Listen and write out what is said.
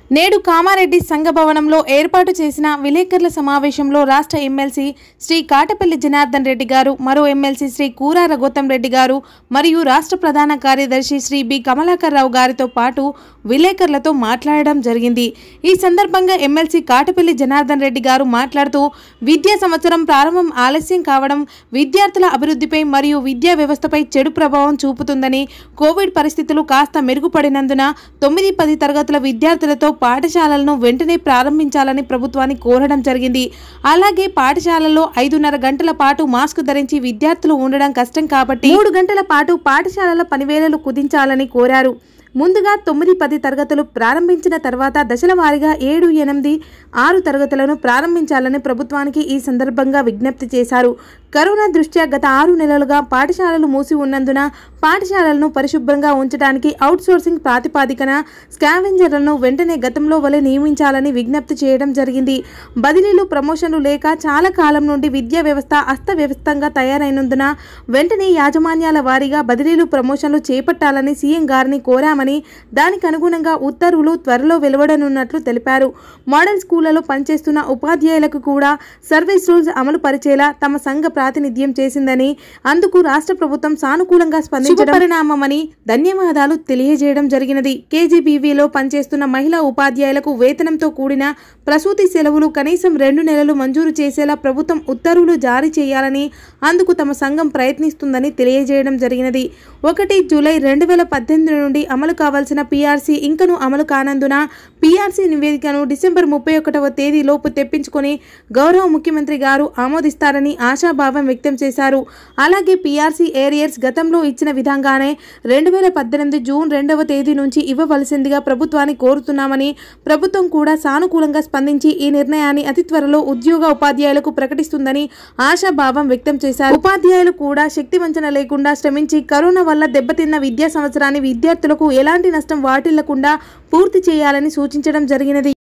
నేడు కామారెడ్డి సంఘ భవనంలో ఏర్పాటు చేసిన విలేకరుల సమావేశంలో రాష్ట్ర ఎమ్మెల్సీ శ్రీ కాటపల్లి జనార్దన్ రెడ్డి గారు మరో ఎమ్మెల్సీ శ్రీ కూరార గౌతమ్ రెడ్డి గారు మరియు రాష్ట్ర ప్రధాన కార్యదర్శి శ్రీ బి కమలాకర్ రావు గారితో పాటు విలేకరులతో మాట్లాడడం జరిగింది ఈ సందర్భంగా ఎమ్మెల్సీ కాటపల్లి జనార్దన్ రెడ్డి గారు మాట్లాడుతూ విద్యా సంవత్సరం ప్రారంభం ఆలస్యం కావడం విద్యార్థుల అభివృద్ధిపై మరియు విద్యా వ్యవస్థపై చెడు ప్రభావం చూపుతుందని కోవిడ్ పరిస్థితులు కాస్త మెరుగుపడినందున తొమ్మిది పది తరగతుల విద్యార్థులతో పాఠశాలలను వెంటనే ప్రారంభించాలని ప్రభుత్వాన్ని కోరడం జరిగింది అలాగే పాఠశాలల్లో ఐదున్నర గంటల పాటు మాస్క్ ధరించి విద్యార్థులు ఉండడం కష్టం కాబట్టి మూడు గంటల పాటు పాఠశాలల పనివేళలు కుదించాలని కోరారు ముందుగా తొమ్మిది పది తరగతులు ప్రారంభించిన తర్వాత దశల వారీగా ఏడు ఎనిమిది ఆరు తరగతులను ప్రారంభించాలని ప్రభుత్వానికి ఈ సందర్భంగా విజ్ఞప్తి చేశారు కరోనా దృష్ట్యా గత ఆరు నెలలుగా పాఠశాలలు మూసి ఉన్నందున పాఠశాలలను పరిశుభ్రంగా ఉంచడానికి అవుట్సోర్సింగ్ ప్రాతిపాదికన స్కావెంజర్లను వెంటనే గతంలో వలె నియమించాలని విజ్ఞప్తి చేయడం జరిగింది బదిలీలు ప్రమోషన్లు లేక చాలా కాలం నుండి విద్యా వ్యవస్థ అస్తవ్యవస్థంగా తయారైనందున వెంటనే యాజమాన్యాల వారీగా బదిలీలు ప్రమోషన్లు చేపట్టాలని సీఎం గారిని కోరామని దానికి అనుగుణంగా ఉత్తర్వులు త్వరలో వెలువడనున్నట్లు తెలిపారు మోడల్ స్కూళ్లలో పనిచేస్తున్న ఉపాధ్యాయులకు కూడా సర్వీస్ రూల్స్ అమలు పరిచేలా తమ సంఘ ప్రాతినిధ్యం చేసిందని అందుకు రాష్ట్ర ప్రభుత్వం సానుకూలంగా స్పందించడం పరిణామమని ధన్యవాదాలు తెలియజేయడం జరిగినది కేజీబీవీలో పనిచేస్తున్న మహిళా ఉపాధ్యాయులకు వేతనంతో కూడిన ప్రసూతి సెలవులు కనీసం రెండు నెలలు మంజూరు చేసేలా ప్రభుత్వం ఉత్తర్వులు జారీ చేయాలని అందుకు తమ సంఘం ప్రయత్నిస్తుందని తెలియజేయడం జరిగినది ఒకటి జూలై రెండు వేల పద్దెనిమిది నుండి అమలు కావాల్సిన పీఆర్సీ ఇంకను అమలు కానందున పీఆర్సీ నివేదికను డిసెంబర్ ముప్పై ఒకటవ తేదీలోపు తెప్పించుకొని గౌరవ ముఖ్యమంత్రి గారు ఆమోదిస్తారని ఆశాభావం వ్యక్తం చేశారు అలాగే పీఆర్సీ ఏరియర్స్ గతంలో ఇచ్చిన విధంగానే రెండు వేల పద్దెనిమిది జూన్ రెండవ తేదీ నుంచి ఇవ్వవలసిందిగా ప్రభుత్వాన్ని కోరుతున్నామని ప్రభుత్వం కూడా సానుకూలంగా స్పందించి ఈ నిర్ణయాన్ని అతి త్వరలో ఉద్యోగ ఉపాధ్యాయులకు ప్రకటిస్తుందని ఆశాభావం వ్యక్తం చేశారు ఉపాధ్యాయులు కూడా శక్తి వంచన లేకుండా శ్రమించి కరోనా వల్ల దెబ్బతిన్న విద్యా సంవత్సరాన్ని విద్యార్థులకు ఎలాంటి నష్టం వాటిల్లకుండా పూర్తి చేయాలని సూచించడం జరిగినది